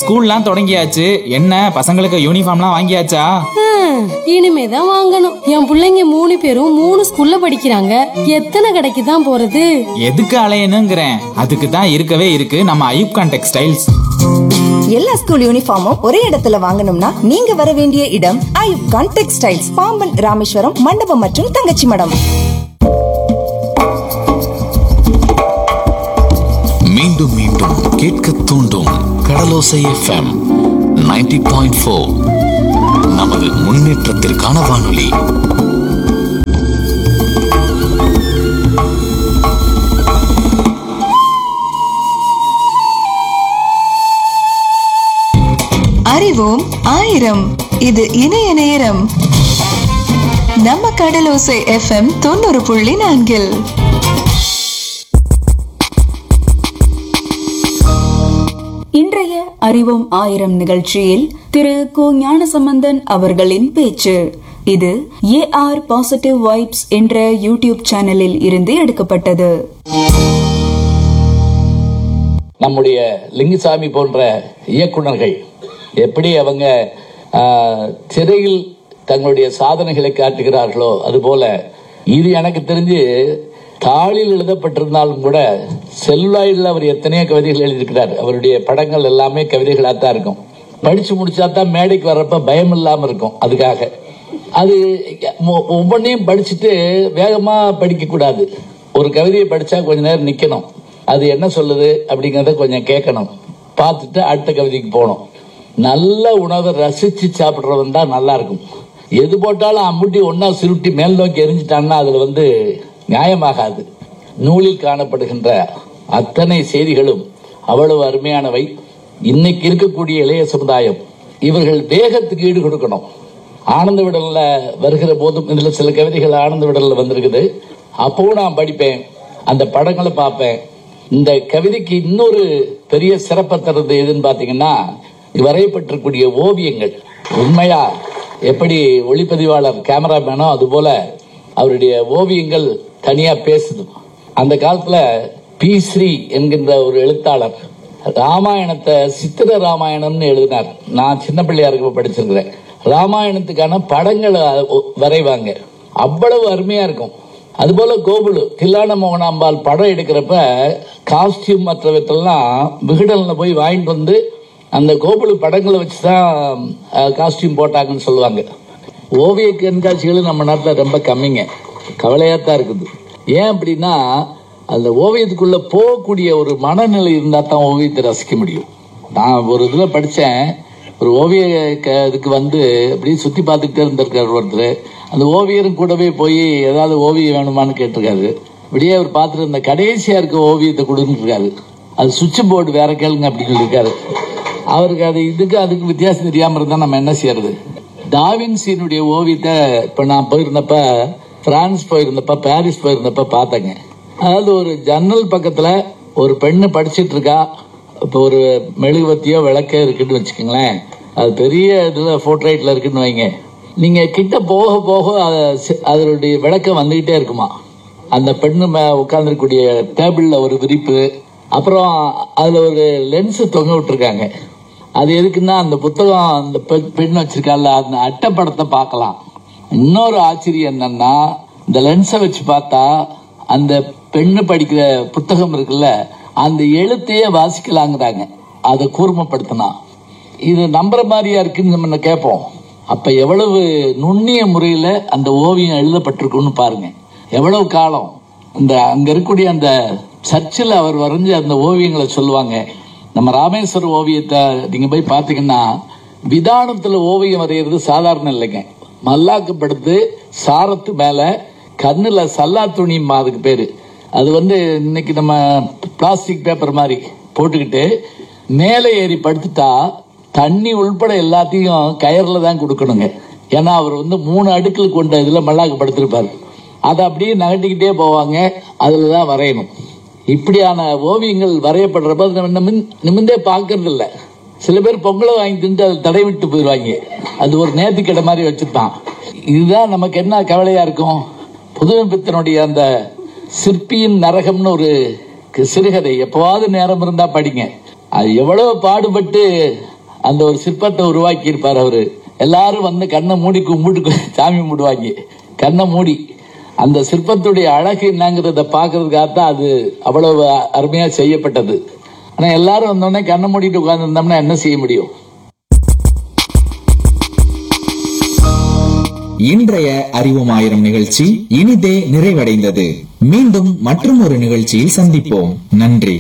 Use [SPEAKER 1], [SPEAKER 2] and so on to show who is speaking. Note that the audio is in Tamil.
[SPEAKER 1] ஸ்கூல்லாம் தொடங்கியாச்சு என்ன பசங்களுக்கு யூனிஃபார்ம்லாம் வாங்கியாச்சா
[SPEAKER 2] ஹம், இனிமேதான் வாங்கணும் என் புள்ளைங்க மூணு பேரும் மூணு ஸ்கூல்ல படிக்கிறாங்க எத்தனை கடைக்கு தான் போறது
[SPEAKER 1] எதுக்கு அலையணுங்கிறேன் அதுக்கு தான் இருக்கவே இருக்கு நம்ம ஐப்கான் டெக்ஸ்டைல்ஸ்
[SPEAKER 3] எல்லா ஸ்கூல் யூனிஃபார்மும் ஒரே இடத்துல வாங்கணும்னா நீங்க வர வேண்டிய இடம் ஐயூப் கான் டெக்ஸ்டைல்ஸ் பாம்பன் ராமேஸ்வரம் மண்டபம் மற்றும் தங்கச்சி மடம்
[SPEAKER 4] மீண்டும் மீண்டும் கேட்க தூண்டும் கடலோசை எஃப்எம் 90.4 பாயிண்ட் ஃபோர் நமது முன்னேற்றத்திற்கான வானொலி
[SPEAKER 5] அறிவோம் ஆயிரம் இது இணைய நேரம் நம்ம கடலோசை எஃப்எம் தொண்ணூறு புள்ளி நான்கில்
[SPEAKER 6] இன்றைய அறிவோம் ஆயிரம் நிகழ்ச்சியில் திரு கு ஞானசம்பந்தன் அவர்களின் பேச்சு இது ஏஆர் பாசிட்டிவ் வைப்ஸ் என்ற யூடியூப் சேனலில் இருந்து எடுக்கப்பட்டது
[SPEAKER 7] நம்முடைய லிங்குசாமி போன்ற இயக்குனர்கள் எப்படி அவங்க ஆஹ், திரையில் தங்களுடைய சாதனைகளை காட்டுகிறார்களோ அதுபோல இது எனக்கு தெரிஞ்சு தாளில் எழுதப்பட்டிருந்தாலும் கூட செல்லுலாயில் அவர் எத்தனையோ கவிதைகள் எழுதியிருக்கிறார் அவருடைய படங்கள் எல்லாமே கவிதைகளாக தான் இருக்கும் படிச்சு முடிச்சா தான் மேடைக்கு வர்றப்ப பயம் இல்லாம இருக்கும் அதுக்காக அது ஒ- ஒவ்வொன்றையும் படிச்சுட்டு வேகமா படிக்க கூடாது ஒரு கவிதையை படிச்சா கொஞ்ச நேரம் நிக்கணும் அது என்ன சொல்லுது அப்படிங்கறத கொஞ்சம் கேட்கணும் பார்த்துட்டு அடுத்த கவிதைக்கு போகணும் நல்ல உணவை ரசிச்சு சாப்பிடுறவன் தான் நல்லா இருக்கும் எது போட்டாலும் அம்முட்டி ஒன்னா சுருட்டி மேல் நோக்கி எரிஞ்சிட்டான்னா அதுல வந்து நியாயமாகாது நூலில் காணப்படுகின்ற அத்தனை செய்திகளும் அவ்வளவு அருமையானவை இன்னைக்கு இருக்கக்கூடிய இளைய சமுதாயம் இவர்கள் வேகத்துக்கு ஈடு கொடுக்கணும் ஆனந்த விடல்ல வருகிற போதும் இதுல சில கவிதைகள் ஆனந்த விடல்ல வந்திருக்குது அப்பவும் நான் படிப்பேன் அந்த படங்களை பார்ப்பேன் இந்த கவிதைக்கு இன்னொரு பெரிய சிறப்பை தருது எதுன்னு பாத்தீங்கன்னா வரையப்பட்டிருக்கூடிய ஓவியங்கள் உண்மையா எப்படி ஒளிப்பதிவாளர் கேமராமேனோ அதுபோல அவருடைய ஓவியங்கள் தனியா பேசுது அந்த காலத்துல பி ஸ்ரீ என்கின்ற ஒரு எழுத்தாளர் ராமாயணத்தை சித்திர ராமாயணம்னு எழுதினார் நான் சின்ன பிள்ளையா இருக்க படிச்சிருக்கிறேன் ராமாயணத்துக்கான படங்களை ஒ- வரைவாங்க அவ்வளவு அருமையா இருக்கும் அதுபோல கோகுலு தில்லான மோகனாம்பாள் படம் எடுக்கிறப்ப காஸ்டியூம் மற்றவற்றெல்லாம் விகடன்ல போய் வாங்கிட்டு வந்து அந்த கோகுலு படங்களை வச்சு தான் காஸ்டியூம் போட்டாங்கன்னு சொல்லுவாங்க ஓவிய கண்காட்சிகள் நம்ம நாட்டில் ரொம்ப கம்மிங்க கவலையாக தான் இருக்குது ஏன் அப்படின்னா அந்த ஓவியத்துக்குள்ள போகக்கூடிய ஒரு மனநிலை இருந்தால் தான் ஓவியத்தை ரசிக்க முடியும் நான் ஒரு இதில் படித்தேன் ஒரு ஓவிய க- இதுக்கு வந்து அப்படியே சுற்றி பார்த்துக்கிட்டே இருந்திருக்காரு ஒருத்தர் அந்த ஓவியரும் கூடவே போய் ஏதாவது ஓவியம் வேணுமான்னு கேட்டிருக்காரு இப்படியே அவர் பார்த்துட்டு இருந்த கடைசியாக இருக்க ஓவியத்தை கொடுன்னு இருக்காரு அது சுவிட்ச் போர்டு வேற கேளுங்க அப்படின்னு சொல்லியிருக்காரு அவருக்கு அது இதுக்கு அதுக்கு வித்தியாசம் தெரியாம இருந்தா நம்ம என்ன செய்யறது டாவின்சியினுடைய ஓவியத்தை இப்ப நான் போயிருந்தப்ப பிரான்ஸ் போயிருந்தப்ப பாரிஸ் போயிருந்தப்ப பார்த்தேங்க அதாவது ஒரு ஜன்னல் பக்கத்துல ஒரு பெண்ணு படிச்சிட்டு இருக்கா இப்போ ஒரு மெழுகுவத்தியோ விளக்கோ இருக்குன்னு வச்சுக்கோங்களேன் அது பெரிய இதுல போர்ட்ரைட்ல இருக்குன்னு வைங்க நீங்க கிட்ட போக போக அது- சி- அதனுடைய விளக்கம் வந்துகிட்டே இருக்குமா அந்த பெண்ணு உட்கார்ந்துருக்கூடிய டேபிள்ல ஒரு விரிப்பு அப்புறம் அதுல ஒரு லென்ஸ் தொங்க விட்டுருக்காங்க அது எதுக்குன்னா அந்த புத்தகம் அந்த பெ- பெண் வச்சிருக்கால அந்த அட்டைப்படத்தை பார்க்கலாம் இன்னொரு ஆச்சரியம் என்னன்னா இந்த லென்ஸை வச்சு பார்த்தா அந்த பெண்ணு படிக்கிற புத்தகம் இருக்குல்ல அந்த எழுத்தையே வாசிக்கலாங்கிறாங்க அதை கூர்மைப்படுத்தினா இது நம்புற மாதிரியா இருக்குன்னு நம்ம கேட்போம் அப்ப எவ்வளவு நுண்ணிய முறையில அந்த ஓவியம் எழுதப்பட்டிருக்குன்னு பாருங்க எவ்வளவு காலம் இந்த அங்க இருக்கக்கூடிய அந்த சர்ச்சில் அவர் வரைஞ்ச அந்த ஓவியங்களை சொல்லுவாங்க நம்ம ராமேஸ்வர ஓவியத்தை நீங்க போய் பார்த்தீங்கன்னா விதானத்துல ஓவியம் வரைகிறது சாதாரண இல்லைங்க மல்லாக்கப்படுத்து சாரத்து மேல கண்ணுல சல்லா துணி அதுக்கு பேரு அது வந்து இன்னைக்கு நம்ம பிளாஸ்டிக் பேப்பர் மாதிரி போட்டுக்கிட்டு மேலே ஏறி படுத்துட்டா தண்ணி உள்பட எல்லாத்தையும் கயர்ல தான் கொடுக்கணுங்க ஏன்னா அவர் வந்து மூணு அடுக்கில் கொண்ட இதுல மல்லாக்கப்படுத்திருப்பாரு அதை அப்படியே நகட்டிக்கிட்டே போவாங்க அதுல தான் வரையணும் இப்படியான ஓவியங்கள் வரையப்படுறப்ப அது நம்ம நிமிர்ந்து- நிமிர்ந்தே பார்க்கறது இல்ல சில பேர் பொங்கலை வாங்கி தின்ட்டு அதை தடை விட்டு போயிடுவாங்க அது ஒரு நேர்த்திக்கடை மாதிரி வச்சிருப்பான் இதுதான் நமக்கு என்ன கவலையா இருக்கும் புதுமைப்பித்தனுடைய அந்த சிற்பியின் நரகம்னு ஒரு கு- சிறுகதை எப்பவாவது நேரம் இருந்தா படிங்க அது எவ்வளவு பாடுபட்டு அந்த ஒரு சிற்பத்தை உருவாக்கி இருப்பார் அவரு எல்லாரும் வந்து கண்ணை மூடி கும்பிட்டு சாமி கும்பிடுவாங்க கண்ணை மூடி அந்த சிற்பத்துடைய அழகு என்னங்கிறத பார்க்கறதுக்காகத்தான் அது அவ்வளவு அருமையா செய்யப்பட்டது ஆனா எல்லாரும் வந்தோடனே கண்ணை மூடிட்டு உட்கார்ந்துருந்தோம்னா என்ன செய்ய முடியும்
[SPEAKER 1] இன்றைய அறிவோம் ஆயிரம் நிகழ்ச்சி இனிதே நிறைவடைந்தது மீண்டும் மற்றும் ஒரு நிகழ்ச்சியில் சந்திப்போம் நன்றி